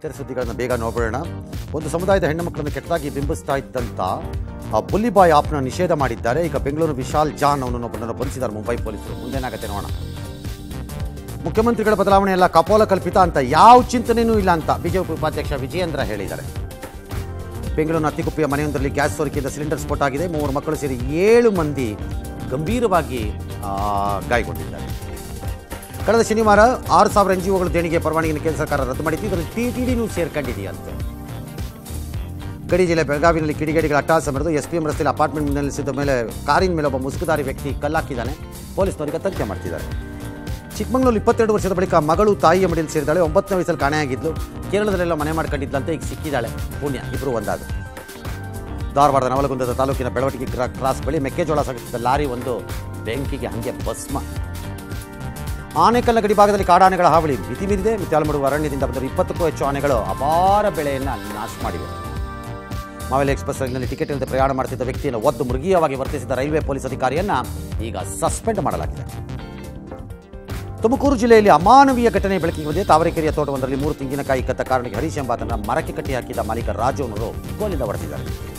ಇತರೆ ಸುದ್ದಿಗಳನ್ನು ಬೇಗ ನೋಡೋಣ ಒಂದು ಸಮುದಾಯದ ಹೆಣ್ಣು ಮಕ್ಕಳನ್ನು ಕೆಟ್ಟದಾಗಿ ಬಿಂಬಿಸ್ತಾ ಇದ್ದಂಥ ಆ ಬುಲ್ಲಿ ಬಾಯ್ ಆಪ್ನ ನಿಷೇಧ ಮಾಡಿದ್ದಾರೆ ಈಗ ಬೆಂಗಳೂರು ವಿಶಾಲ್ ಜಾನ್ ಅವನನ್ನು ಬಂಧಿಸಿದ್ದಾರೆ ಮುಂಬೈ ಪೊಲೀಸರು ಮುಂದೇನಾಗತ್ತೆ ನೋಡೋಣ ಮುಖ್ಯಮಂತ್ರಿಗಳ ಬದಲಾವಣೆ ಎಲ್ಲ ಕಪೋಲ ಕಲ್ಪಿತ ಅಂತ ಯಾವ ಚಿಂತನೆಯೂ ಇಲ್ಲ ಅಂತ ಬಿಜೆಪಿ ಉಪಾಧ್ಯಕ್ಷ ವಿಜಯೇಂದ್ರ ಹೇಳಿದ್ದಾರೆ ಬೆಂಗಳೂರಿನ ಅತ್ತಿಗುಪ್ಪೆಯ ಮನೆಯೊಂದರಲ್ಲಿ ಗ್ಯಾಸ್ ಸೋರಿಕೆಯಿಂದ ಸಿಲಿಂಡರ್ ಸ್ಫೋಟ ಆಗಿದೆ ಮೂವರು ಮಕ್ಕಳು ಸೇರಿ ಏಳು ಮಂದಿ ಗಂಭೀರವಾಗಿ ಆ, ಗಾಯಗೊಂಡಿದ್ದಾರೆ ಕಳೆದ ಶನಿವಾರ ಆರು ಸಾವಿರ ಎನ್ ಜಿ ಒಗಳು ದೇಣಿಗೆ ಪರವಾನಗಿಯನ್ನು ಕೇಂದ್ರ ಸರ್ಕಾರ ರದ್ದು ಮಾಡಿದ್ದು ಇದರಲ್ಲಿ ಟಿ ಟಿ ಡಿನೂ ಸೇರ್ಕೊಂಡಿದೆಯಂತೆ ಗಡಿ ಜಿಲ್ಲೆ ಬೆಳಗಾವಿನಲ್ಲಿ ಕಿಡಿಗೇಡಿಗಳ ಅಟ್ಟಹಾಸ ಮೆರೆದು ಎಸ್ ಪಿ ಎಂ ರಸ್ತೆಯಲ್ಲಿ ಅಪಾರ್ಟ್ಮೆಂಟ್ ನಿಲ್ಲಿಸಿದ ಮೇಲೆ ಕಾರಿನ ಮೇಲೆ ಒಬ್ಬ ಮುಸುಕುದಾರಿ ವ್ಯಕ್ತಿ ಕಲ್ಲಾಕಿದ್ದಾನೆ ಪೊಲೀಸ್ನವರಿಗೆ ತನಿಖೆ ಮಾಡ್ತಿದ್ದಾರೆ ಚಿಕ್ಕಮಗಳೂರು ಇಪ್ಪತ್ತೆರಡು ವರ್ಷದ ಬಳಿಕ ಮಗಳು ತಾಯಿಯ ಮಡಿಯಲ್ಲಿ ಸೇರಿದಾಳೆ ಒಂಬತ್ತನೇ ವಯಸ್ಸಲ್ಲಿ ಕಾಣೆಯಾಗಿದ್ಲು ಕೇರಳದಲ್ಲೆಲ್ಲ ಮನೆ ಮಾಡ್ಕೊಂಡಿದ್ದಂತೆ ಈಗ ಸಿಕ್ಕಿದ್ದಾಳೆ ಪುಣ್ಯ ಇಬ್ಬರು ಒಂದಾದ ಧಾರವಾಡದ ನವಲಗುಂದದ ತಾಲೂಕಿನ ಬೆಳವಟಿಗೆ ಕ್ರಾ- ಕ್ರಾಸ್ ಬಳಿ ಮೆಕ್ಕೆಜೋಳ ಸಾಗಿಸಿದ ಲಾರಿ ಒಂದು ಬೆಂಕಿಗೆ ಹಂಗೆ ಭಸ್ಮ ಆನೆಕಲ್ಲ ಗಡಿ ಭಾಗದಲ್ಲಿ ಕಾಡಾನೆಗಳ ಹಾವಳಿ ಮಿತಿ ಮೀರಿದೆ ಮಿತ್ಯಾಲಮಡುವ ಅರಣ್ಯದಿಂದ ಬಂದ ಇಪ್ಪತ್ತಕ್ಕೂ ಹೆಚ್ಚು ಆನೆಗಳು ಅಪಾರ ಬೆಳೆಯನ್ನು ನಾಶ ಮಾಡಿವೆ ಮಾವೆಲಿ ಎಕ್ಸ್ಪ್ರೆಸ್ ರೈಲಿನಲ್ಲಿ ಟಿಕೆಟ್ ಇಲ್ಲದೆ ಪ್ರಯಾಣ ಮಾಡುತ್ತಿದ್ದ ವ್ಯಕ್ತಿಯನ್ನು ಒದ್ದು ಮೃಗೀಯವಾಗಿ ವರ್ತಿಸಿದ ರೈಲ್ವೆ ಪೊಲೀಸ್ ಅಧಿಕಾರಿಯನ್ನ ಈಗ ಸಸ್ಪೆಂಡ್ ಮಾಡಲಾಗಿದೆ ತುಮಕೂರು ಜಿಲ್ಲೆಯಲ್ಲಿ ಅಮಾನವೀಯ ಘಟನೆ ಬೆಳಕಿಗೆ ಬಂದಿದೆ ತಾವರೆಕೆರೆಯ ತೋಟವೊಂದರಲ್ಲಿ ಮೂರು ತೆಂಗಿನಕಾಯಿ ಕತ್ತ ಕಾರಣಕ್ಕೆ ಹರೀಶ್ ಎಂಬಾತನ ಮರಕ್ಕೆ ಕಟ್ಟಿ ಹಾಕಿದ ಮಾಲೀಕ ರಾಜು ಅವರು ಗೋಲಿಂದ ಹೊಡೆದಿದ್ದಾರೆ